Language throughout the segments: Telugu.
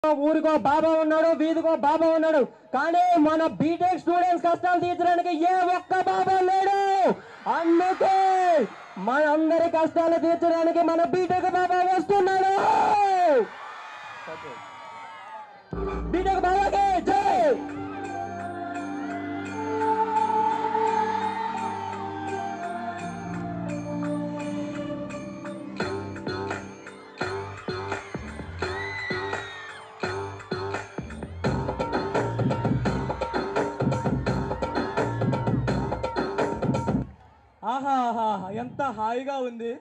ఊరికో బాబా ఉన్నాడు వీధికో బాబా ఉన్నాడు కానీ మన బీటెక్ స్టూడెంట్స్ కష్టాలు తీర్చడానికి ఏ ఒక్క బాబా లేడు అందుకే మన అందరి కష్టాలు తీర్చడానికి మన బీటెక్ బాబా వస్తున్నాడు బీటెక్ బాబాకి జై ఆహా ఆహా ఎంత హాయిగా ఉంది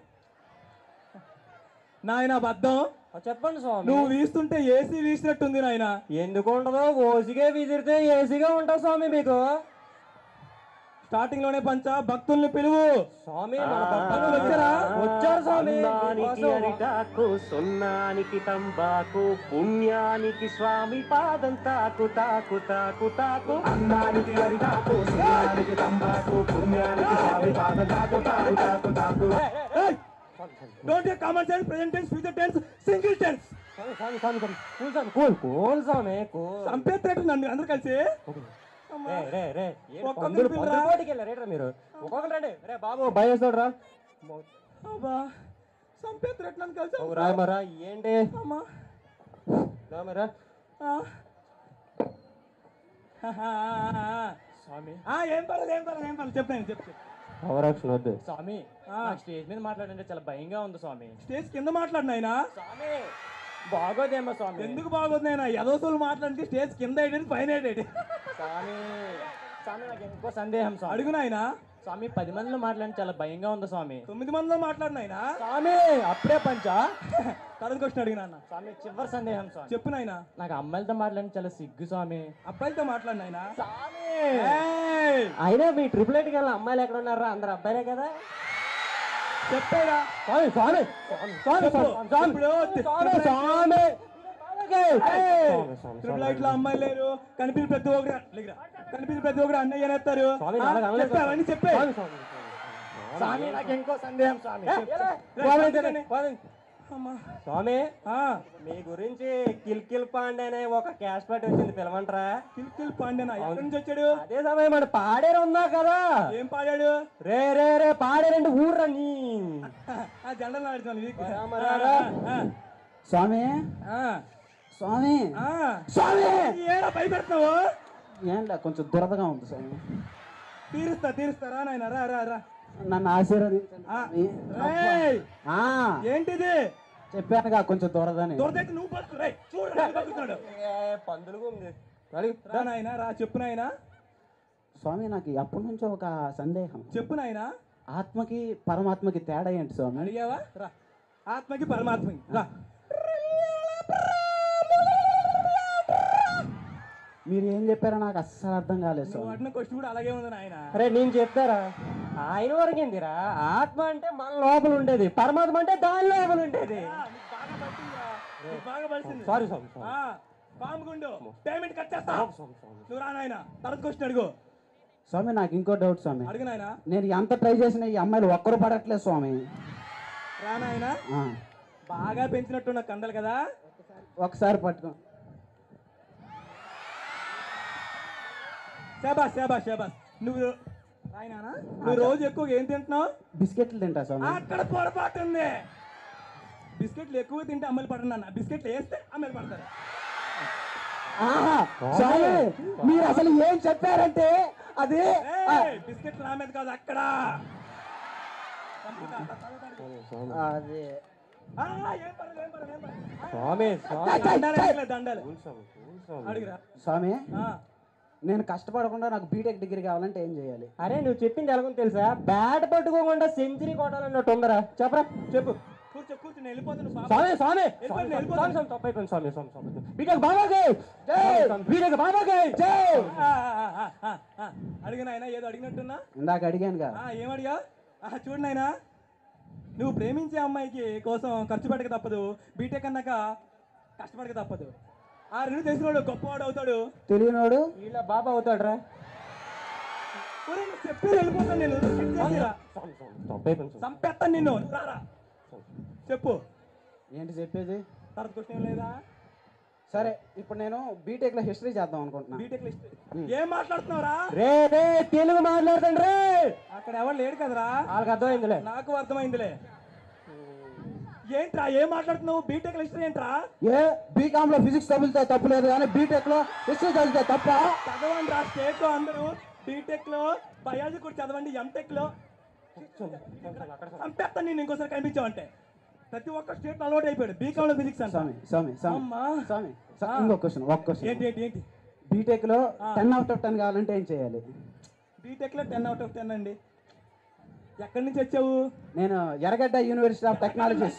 నాయన బద్దం చెప్పండి స్వామి నువ్వు వీస్తుంటే ఏసీ వీసినట్టుంది నాయన ఎందుకు ఉండదు ఓసిగే విసిరితే ఏసీగా ఉంటుంది స్వామి మీకు స్టార్టింగ్ లోనే పంచ భక్తుల్ని పిలువు స్వామి మన భక్తులు వచ్చారా? వచ్చారు స్వామి అన్నానికి మీకోసం. అరిటాకు సున్నానికి తంబాకు పుణ్యానికి స్వామి పాదం తాకు తాకు తాకు తాకు అన్నానికి అరిటాకు సున్నానికి తంబాకు పుణ్యానికి స్వామి పాదం తాకు తాకు తాకు తాకు don't take common sense present tense future tense single tense స్వామి, స్వామి, స్వామి, స్వామి. కూల్ స్వామి, కూల్ కూల్ స్వామి కూల్ చంపేస్తున్నట్టుంది అందరూ కలిసి రే, రే, రే. ఏంటి ఒక్కొక్కరు పందులు పిల్లరా? పందులు పోటీకి వెళ్ళారు ఏంట్రా మీరు ఒక్కొక్కరు రండి రే బాబు భయస్తాడు రా అబ్బా చంపేస్తున్నట్టు కలిసి ఓ రామరా ఏంటి అమ్మా రామరా ఆ. స్వామి ఆ, ఏం పర్లేదు ఏం పర్లేదు ఏం పర్లేదు చెప్పాను చెప్పు పవరాక్షన్ వద్దు స్వామి ఆ. నాకు స్టేజ్ మీద మాట్లాడంటే చాలా భయంగా ఉంది స్వామి స్టేజ్ కింద మాట్లాడినాయినా స్వామి బాగోదేమో స్వామి ఎందుకు బాగుంది యదోసులు మాట్లాడితే స్టేజ్ కింద ఏంటి పైన ఏంటి స్వామి స్వామి నాకు ఇంకో సందేహం స్వామి అడుగు నాయనా స్వామి పది మందిలో మాట్లాడి చాలా భయంగా ఉంది స్వామి తొమ్మిది మందిలో మాట్లాడినాయినా స్వామి అప్పుడే పంచా తర్వాత క్వశ్చన్ అడిగినా అన్న స్వామి చివరి సందేహం స్వామి చెప్పు నాయనా నాకు అమ్మాయిలతో మాట్లాడి చాలా సిగ్గు స్వామి అబ్బాయిలతో మాట్లాడినాయినా స్వామి ఏయ్! అయినా మీ ట్రిపుల్ ఎయిట్కి వెళ్ళిన అమ్మాయిలు ఎక్కడ ఉన్నారా అందరు అబ్బాయిలే కదా చెప్పాడా స్వామి స్వామి స్వామి చెప్పు. స్వామి ఇప్పుడు స్వామి స్వామి ట్రిపుల్ లైట్ లో అమ్మాయిలు లేరు కనిపించి ప్రతి ఒక్కరు లేకురా. కనిపించి ప్రతి ఒక్కరు అన్నయ్య అనేస్తారు స్వామి ఆ, అలాగ అనలేదు. చెప్పే అవన్నీ చెప్పే స్వామి, స్వామి, స్వామి. స్వామి నాకు ఇంకో సందేహం స్వామి స్వామి, స్వామి, స్వామి. అమ్మా. స్వామి ఆ, మీ గురించి కిల్ కిల్ పాండే అనే ఒక క్యాష్ పార్టీ వచ్చింది పిలవంటారా కిల్ కిల్ పాండేనా ఎక్కడి నుంచి వచ్చాడు అదే సమయం మన పాడేరు ఉందా కదా ఏం పాడాడు రే రే రే పాడేరండి ఊర్రా నీ ఆ జెండలు ఆడుతున్నాను ఇది. రామ రారా. ఆ, స్వామి ఆ, స్వామి ఆ. స్వామి ఏడా భయపెడుతున్నావు ఏంలే కొంచెం దురదగా ఉంది స్వామి తీరుస్తా తీరుస్తారా నాయన రా రా రా నన్ను ఆశీర్వదించండి ఆ, స్వామి. రేయ్, ఆ, ఏంటిది చెప్పానుగా కొంచెం దురదని దొరదైతే నువ్వు బతుకు రేయ్ చూడు రా, బతుకుతున్నాడు పందులుగా ఉంది రా నాయన రా చెప్పు నాయన స్వామి నాకు అప్పటి నుంచి ఒక సందేహం చెప్పు నాయన ఆత్మకి పరమాత్మకి తేడా ఏంటి స్వామి అడిగావా రా ఆత్మకి పరమాత్మకి రా మీరు ఏం చెప్పారో నాకు అస్సలు అర్థం కాలేదు నువ్వు స్వామి అడిగిన క్వశ్చన్ కూడా అలాగే ఉంది నాయన అరే నేను చెప్తారా ఆయన వరకు ఏందిరా ఆత్మ అంటే మన లోపల ఉండేది పరమాత్మ అంటే దాని లోపల ఉండేది బాగా పట్టిందిరా. నీకు బాగా పడిసింది సారీ స్వామి సారీ ఆ, పాము గుండు పేమెంట్ కట్ చేస్తా స్వామి స్వామి నువ్వు రా నాయన తర్వాత క్వశ్చన్ అడుగు స్వామి నాకు ఇంకో డౌట్ స్వామి అడుగు నాయన నేను ఎంత ట్రై చేసినా ఈ అమ్మాయిలు ఒక్కరు పడట్లేదు స్వామి రా నాయన ఆ, బాగా పెంచినట్టున్న కండలు కదా ఒకసారి పట్టుకో శాబాస్ శాబాస్ శాబాస్ నువ్వు రాయనా నువ్వు రోజు ఎక్కువగా ఏం తింటున్నావు బిస్కెట్లు తింటా స్వామి అక్కడ పొరపాటు ఉంది బిస్కెట్లు ఎక్కువ తింటే అమ్మాయిలు పడను అన్న బిస్కెట్లు వేస్తే అమ్మాయిలు పడతారు ఆహా, స్వామి మీరు అసలు ఏం చెప్పారంటే అది ఏయ్, బిస్కెట్లు నా మీద కాదు అక్కడ అది ఆ, ఏం పర్లేదు, ఏం పర్లేదు, ఏం పర్లేదు. స్వామి స్వామి దండాలు వేయట్లేదు, దండాలు స్వామి స్వామి అడిగిరా స్వామి ఆ, నేను కష్టపడకుండా నాకు బీటెక్ డిగ్రీ కావాలంటే ఏం చేయాలి అరే నువ్వు చెప్పింది ఎలాగో తెలుసా బ్యాట్ పట్టుకోకుండా సెంచరీ కొట్టాలన్నట్టు ఉందరా చెప్పరా చెప్పు కూర్చో కూర్చో నేను వెళ్ళిపోతాను పాప. స్వామి స్వామి వెళ్ళిపోండి, స్వామి వెళ్ళిపోండి. స్వామి తప్పైపోయింది స్వామి స్వామి స్వామి బీటెక్ బాబాకి జై బీటెక్ బాబాకి జై ఆ, ఆ, ఆ, ఆ, ఆ. అడిగిన ఆయన ఏదో అడిగినట్టున్నా ఇందాక అడిగానుగా ఆ, ఏమడిగా ఆ, చూడు నాయనా నువ్వు ప్రేమించే అమ్మాయికి కోసం ఖర్చు పెట్టక తప్పదు బీటెక్ అన్నాక కష్టపడక తప్పదు ఆ రెండు తెలిసినోడు గొప్పవాడు అవుతాడు తెలియనోడు వీళ్ళ బాబా అవుతాడురా ఒరేయ్, నువ్వు చెప్పి వెళ్ళిపోతాను నేను skip చేసిరా. స్వామి స్వామి తప్పైపోయింది స్వామి చంపేస్తాను నిన్ను రారా చెప్పు ఏంటి చెప్పేది తర్వాత క్వశ్చన్ ఏం లేదా సరే ఇప్పుడు నేను బీటెక్ లో హిస్టరీ చేద్దాం అనుకుంటున్నా బీటెక్ లిస్ట్ ఏం మాట్లాడుతున్నావురా రే రే తెలుగు మాట్లాడుతండి రే అక్కడ ఎవరు లేడు కదరా వాళ్ళకి అర్థమైందిలే నాకు అర్థమైందిలే ఏంట్రా ఏం మాట్లాడుతున్నావు బీటెక్ లిస్ట్ ఏంట్రా ఏ బీకామ్ లో ఫిజిక్స్ తగిలితే తప్పులేదు కానీ బీటెక్ లో హిస్టరీ చదివితే తప్ప చదవండి రా స్టేట్ లో అందరూ బీటెక్ లో బయాలజీ కూడా చదవండి ఎంటెక్ లో చంపేస్తాను నేను ఇంకోసారి కనిపించావంటే ప్రతి ఒక్క స్టేట్ అలవాటు అయిపోయాడు బీకామ్ లో ఫిజిక్స్ అంట స్వామి స్వామి స్వామి అమ్మా స్వామి స్వామి, ఇంకో క్వశ్చన్ ఒక ఏంటి క్వశ్చన్ ఏంటి ఏంటి బీటెక్ లో టెన్ అవుట్ ఆఫ్ టెన్ కావాలంటే ఏం చేయాలి బీటెక్ లో టెన్ అవుట్ ఆఫ్ టెన్ అండి ఎక్కడి నుంచి వచ్చావు నేను Erragadda university of technologies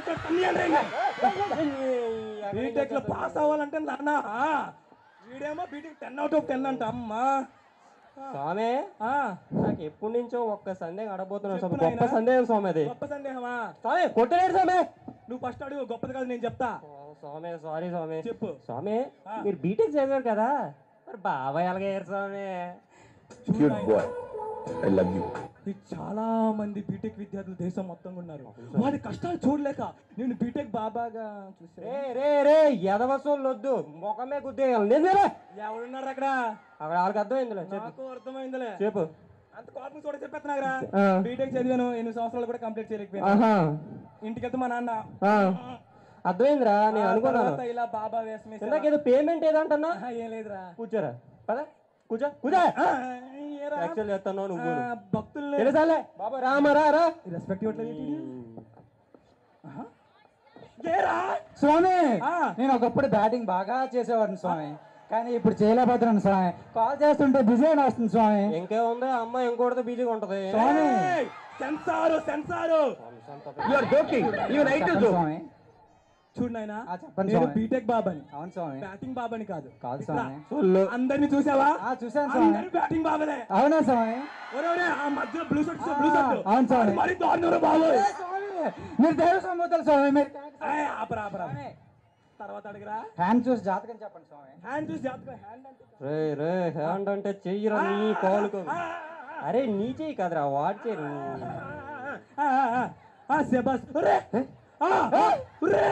BTech లో పాస్ అవ్వాలంటే నాన్న వీడేమో BTech ten out of ten అంట అమ్మా స్వామి ఆ, నాకు ఎప్పటి నుంచో ఒక్క సందేహం అడగబోతున్నాను స్వామి చెప్పు గొప్ప నాయనా. సందేహం స్వామి అది గొప్ప సందేహమా స్వామి కొట్టలేడు స్వామి నువ్వు ఫస్ట్ అడుగు గొప్పది కాదు నేను చెప్తా ఓ, స్వామి సారీ స్వామి చెప్పు స్వామి ఆ. మీరు బీటెక్ చదివారు కదా మరి బాబాయ్ ఎలాగయ్యారు స్వామి Cute boy. I love you. ఈ చాలా మంది బీటెక్ విద్యార్థులు దేశం మొత్తం ఉన్నారు వాడి కష్టాలు చూడలేక నేను బీటెక్ బాబాగా చూసా రే రే రే ఎదవసోళ్ళు వద్దు ముఖమే గుద్దేయాలి నిజమే ఎవరున్నారు అక్కడ అక్కడ వాళ్ళకి అర్థమైందిలే చెప్పు నాకు అర్థమైందిలే చెప్పు అంత కోపం చూడ చెప్పేస్తున్నారా ఆ. బీటెక్ చదివాను ఎనిమిది సంవత్సరాలు కూడా కంప్లీట్ చేయలేకపోయాను ఆహా ఇంటికి వెళ్తే మా నాన్న ఆ. అర్థమైందిరా నేను ఆ అనుకున్నాను తర్వాత ఇలా బాబా వేషం వేసి ఇందాక ఏదో పేమెంట్ ఏదంటున్నా ఆహా, ఏం లేదురా కూర్చోరా పద కూర్చో కూర్చో ఆ, ఏరా? యాక్చువల్ చేస్తాను నువ్వు ఆ, భక్తుల్ని తెలుసాలే బాబా రామ రా రా రెస్పెక్ట్ ఇవ్వట్లేదు ఏంటి వీడు? ఆహా. ఏరా స్వామి ఆ. నేను ఒకప్పుడు బ్యాటింగ్ బాగా చేసేవాడిని స్వామి కానీ ఇప్పుడు చేయలేకపోతున్నాను స్వామి కాల్ చేస్తుంటే బిజీ అని వస్తుంది స్వామి ఇంకే ఉంది అమ్మాయి ఇంకోటితో బిజీగా ఉంటది స్వామి ఏయ్, sensor sensor You are joking. Even I too చెప్పండి joke. స్వామి చూడు నాయనా ఆ, చెప్పండి నేను స్వామి. బీటెక్ బాబాని అవును స్వామి బ్యాటింగ్ బాబాని కాదు కాదు ఇట్లా. స్వామి సొల్లు అందరిని చూసావా ఆ, చూశాను స్వామి అందరు బ్యాటింగ్ బాబలే అవునా స్వామి ఒరే ఒరే, ఆ మధ్యలో బ్లూ షర్ట్ బ్లూ షర్ట్ అవును స్వామి. మరి దారుణం బాబు ఏ స్వామి మీరు దేవ సంబోతారు స్వామి మీరు ఆపరా ఆపరా తర్వాత అడిగరా హ్యాండ్ చూసి జాతకం చెప్పండి స్వామి హ్యాండ్ చూసి జాతకం హ్యాండ్ అంటే రే రే హ్యాండ్ అంటే చెయ్యరా నీ కాలుకో అరే నీ చెయ్యి కదరా వాడి చెయ్యి ఆ, ఆ, ఆ, ఆ, శబాస్ ఒరే ఆ, ఆ, ఒరే.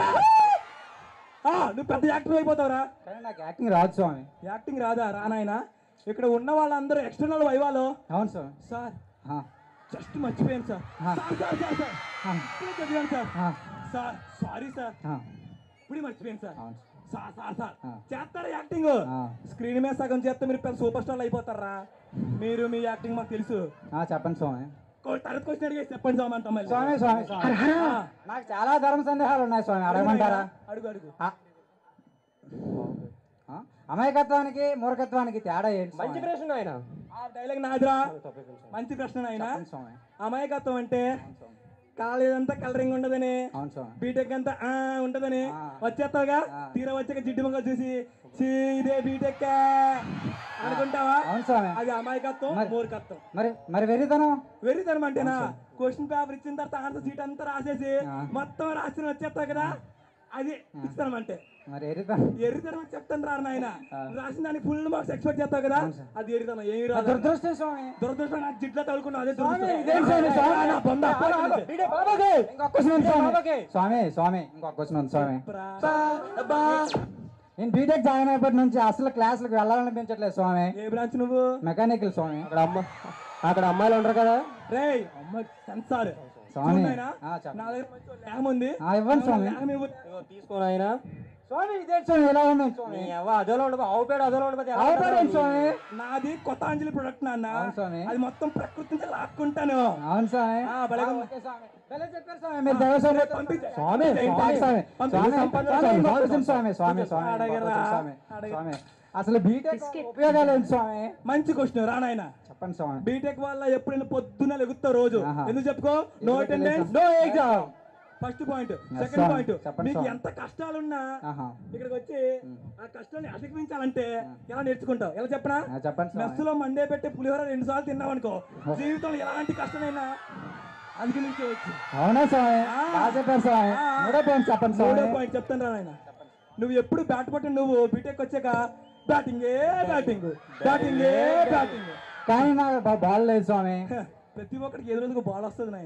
ఆ, నువ్వు పెద్ద యాక్టర్ అయిపోతావురా కానీ నాకు యాక్టింగ్ రాదు స్వామి యాక్టింగ్ రాదా రానాయన ఇక్కడ ఉన్న వాళ్ళందరూ ఎక్స్టర్నల్ వైవాలో అవును స్వామి సార్ ఆ, జస్ట్ మర్చిపోయాను సార్ ఆ. సార్ సార్ సార్ సార్ ఆ, ఇప్పుడే చదివాను సార్ ఆ, సార్ సారీ సార్ ఆ, ఇప్పుడే మర్చిపోయాను సార్ అవును సార్ సార్ సార్ ఆ. చేస్తారా యాక్టింగ్ ఆ. స్క్రీన్ మీద సగం చేస్తే మీరు పెద్ద సూపర్ స్టార్లు అయిపోతారా మీరు మీ యాక్టింగ్ మాకు తెలుసు ఆ, చెప్పండి స్వామి కో- తరగతి క్వశ్చన్ అడిగి చెప్పండి స్వామి అంటాం మళ్ళీ. స్వామి స్వామి స్వామి ఆ. నాకు చాలా ధర్మ సందేహాలు ఉన్నాయి స్వామి అడగమంటారా అడుగు అడుగు ఆ. ఆ? అమాయకత్వానికి మూర్ఖత్వానికి తేడా ఏంటి స్వామి? మంచి ప్రశ్న ఆయన ఆ డైలాగ్ నాదిరా మంచి ప్రశ్న అయినా చెప్పండి స్వామి అమాయకత్వం అంటే కాలేజ్ అంతా కలరింగ్ ఉండదని అవును స్వామి బీటెక్ అంతా ఆ ఉంటదని ఆ. వచ్చేస్తావుగా ఆ. తీరా వచ్చాక జిడ్డు మొక్క చూసి "ఛీ, ఇదే బీటెక్ అనుకుంటావా అవును స్వామి అది అమాయకత్వం మరి- మూర్ఖత్వం మరి మరి వెరితనం వెరితనం అంటేనా క్వశ్చన్ పేపర్ ఇచ్చిన తర్వాత ఆన్సర్ సీట్ అంతా రాసేసి ఆ. మొత్తం రాసిన వచ్చేస్తావు కదా అది ఇస్తాం అంటే మరి ఎరితనం ఎర్రితనం అని చెప్తాను రా నాయన ఆ. రాసిన దానికి ఫుల్ మార్క్స్ ఎక్స్పెక్ట్ చేస్తావు కదా అది ఎర్రితనం ఏమి రాదు దురదృష్టం స్వామి దురదృష్టం నాకు జిడ్లో తగులుకున్నావు అదే స్వామి, దురదృష్టం. ఇదేం స్వామి, స్వామి? నా బొంద, ఆగు, ఆగు. పక్కన ఇడే బాబాకి. ఇంకొక క్వశ్చన్ ఉంది స్వామి. బాబాకి. స్వామి స్వామి ఇంకొక క్వశ్చన్ ఉంది స్వామి చెప్పరా. నేను బీటెక్ జాయిన్ అయినప్పటి నుంచి అసలు క్లాసులకు వెళ్ళాలనిపించట్లేదు స్వామి ఏ బ్రాంచ్ నువ్వు మెకానికల్ స్వామి అక్కడ అమ్మ అక్కడ అమ్మాయిలు ఉండరు కదా రేయ్ అమ్మ సెన్సార్ స్వామి. చూడనాయనా, ఆ, చెప్పండి. నా దగ్గర మంచి ల్యామ్ ఉంది ఆ, ఇవ్వండి స్వామి. ల్యామ్ ఇవ్వు. ఇదిగో తీసుకోను ఆయన స్వామి ఇదే స్వామి ఎలా ఉన్నాను స్వామి నీ అవ్వ అదోలో ఉండదు ఆవు పేడ అదోలో ఉండదు ఎలా అవపడండి ఉంటుంది? స్వామి నాది కొత్త అంజలి ప్రొడక్ట్ నాన్న అవును స్వామి. అది మొత్తం ప్రకృతి నుంచి లాక్కుంటాను అవును స్వామి ఆ, భలే ఆ, ఉంది. ఓకే స్వామి. భలే చెప్పారు స్వామి మీరు దేవస్వామి పంపించే. స్వామి స్వామి స్వామి స్వామి పంపించే. స్వామి ఇంకొక క్వశ్చన్ స్వామి స్వామి స్వామి అడగరా. ఇంకొక క్వశ్చన్ స్వామి అడగ. స్వామి అసలు బీటెక్ ఉపయోగాలు ఏంటి స్వామి మంచి క్వశ్చన్ రానాయన చెప్పండి స్వామి బీటెక్ వల్ల ఎప్పుడైనా పొద్దున్న లెగుతావు రోజు ఆహా. ఎందుకు చెప్పుకో నో ఎందుకు అటెండెన్స్ తెలుసా? No exam first point second స్వామి. పాయింట్ చెప్పండి మీకు స్వామి. ఎంత కష్టాలున్నా ఆహా ఇక్కడికి వచ్చి ఆ కష్టాన్ని అధిగమించాలంటే ఎలా నేర్చుకుంటావు ఎలా చెప్పనా ఆ, చెప్పండి స్వామి మెస్సులో మండే పెట్టి పులిహోర రెండు సార్లు తిన్నావు అనుకో జీవితంలో ఎలాంటి కష్టమైనా అధిగమించవచ్చు అవునా స్వామి ఆ. బాగా చెప్పారు స్వామి ఆ. మూడో పాయింట్ చెప్పండి మూడో స్వామి పాయింట్ చెప్తాను రా నాయన నువ్వు ఎప్పుడు బ్యాట్ పట్టి నువ్వు బీటెక్ వచ్చాక బ్యాటింగే బ్యాటింగ్ బ్యాటింగే బ్యాటింగ్ కానీ నాకు బా- బాల్ లేదు స్వామి ప్రతి ఒక్కరికి ఎదురు బాల్ వస్తుంది నాయన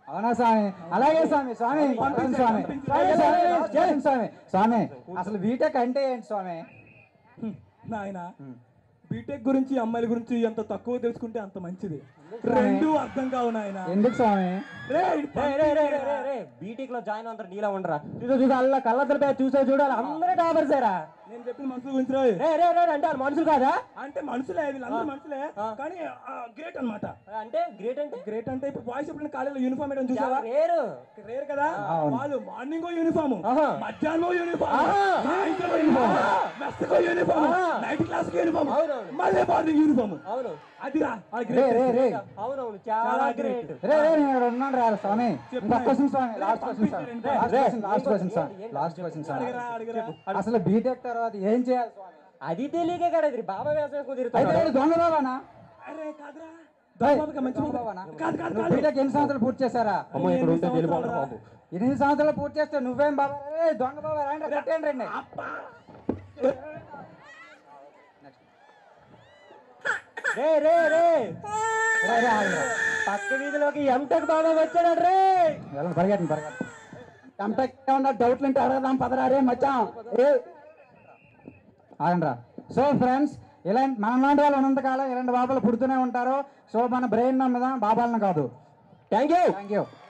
అవునా స్వామి అలాగే స్వామి స్వామి అవును స్వామి స్వామి, స్వామి, చేయండి స్వామి స్వామి అసలు బీటెక్ అంటే ఏంటి స్వామి నాయన బీటెక్ గురించి అమ్మాయిల గురించి ఎంత తక్కువ తెలుసుకుంటే అంత మంచిది స్వామి? రెండు అర్థం కావు నాయన ఎందుకు స్వామి రే, రే రే రే రే రే రే బీటెక్ లో జాయిన్ అవుతారు నీలా ఉండరా చూసా చూసా అల్ల కళ్ళద్దరు చూసా చూడాలి అందరూ టాపర్సేరా నేను చెప్పిన మనుషుల గురించి రోయ్. రే రే రే అంటే వాళ్ళు మనుషులు కాదా అంటే మనుషులే వీళ్ళందరూ మనుషులే కానీ గ్రేట్ అన్నమాట అంటే గ్రేట్ అంటే గ్రేట్ అంటే ఇప్పుడు బాయ్స్ ఎప్పుడైనా కాలేజీలో యూనిఫామ్ వేయడం చూసావా రేరు రేర్ కదా వాళ్ళు మార్నింగ్ యూనిఫామ్ ఆహా. మధ్యాహ్నం యూనిఫామ్ ఆహా. సాయంత్రం యూనిఫామ్ మెస్కో యూనిఫామ్ నైట్ క్లాస్ యూనిఫామ్ అవునవును. మళ్ళీ మార్నింగ్ యూనిఫామ్ అవును అదిరా ఆ రే రే రే అవునవును చాలా చాలా great. గ్రేట్ రే రే నేను ఇక్కడ ఉన్నాను రా స్వామి ఇంకొక క్వశ్చన్ స్వామి లాస్ట్ క్వశ్చన్ స్వామి లాస్ట్ రే, క్వశ్చన్ లాస్ట్ ఏంటి, క్వశ్చన్ స్వామి ఏంటి, లాస్ట్ క్వశ్చన్ స్వామి అడిగరా అడిగరా అసలు బీటెక్ తర్వాత ఏం చేయాలి స్వామి అది తెలియకే కదా ఇది బాబా వ్యవసాయం అయితే కుదిరుతాడు వీడు దొంగ బాబానా అరే కాదురా ఏయ్, దొంగబాబుకి మంచి దొంగ బాబు. బాబానా? కాదు కాదు నువ్వు కాదు బీటెక్ ఎన్ని సంవత్సరాలు పూర్తి చేశారా అమ్మ ఇక్కడ ఉంటే ఎన్ని తెలిపోతారు సంవత్సరాలు బాబు ఎనిమిది సంవత్సరాలు పూర్తి చేస్తే నువ్వేం బాబా ఏ దొంగ బాబా రండి కట్టేయండి రండి రే రే రే రే, రే, ఆగు. పక్క వీధిలోకి ఎంటెక్ బాబా వచ్చాడు రే వెళ్ళండి పరిగెట్టండి పరిగెట్టండి ఎంటెక్ ఏమన్నా డౌట్లు ఉంటే అడగదాం పదరా రే మచ్చాం ఏ ఆగండ్రా సో ఫ్రెండ్స్ ఇలాంటి మనలాంటి వాళ్ళు ఉన్నంతకాలం ఇలాంటి బాబాలు పుడుతూనే ఉంటారు సో మన బ్రెయిన్ మీద బాబాలను కాదు థ్యాంక్ యూ థ్యాంక్ యూ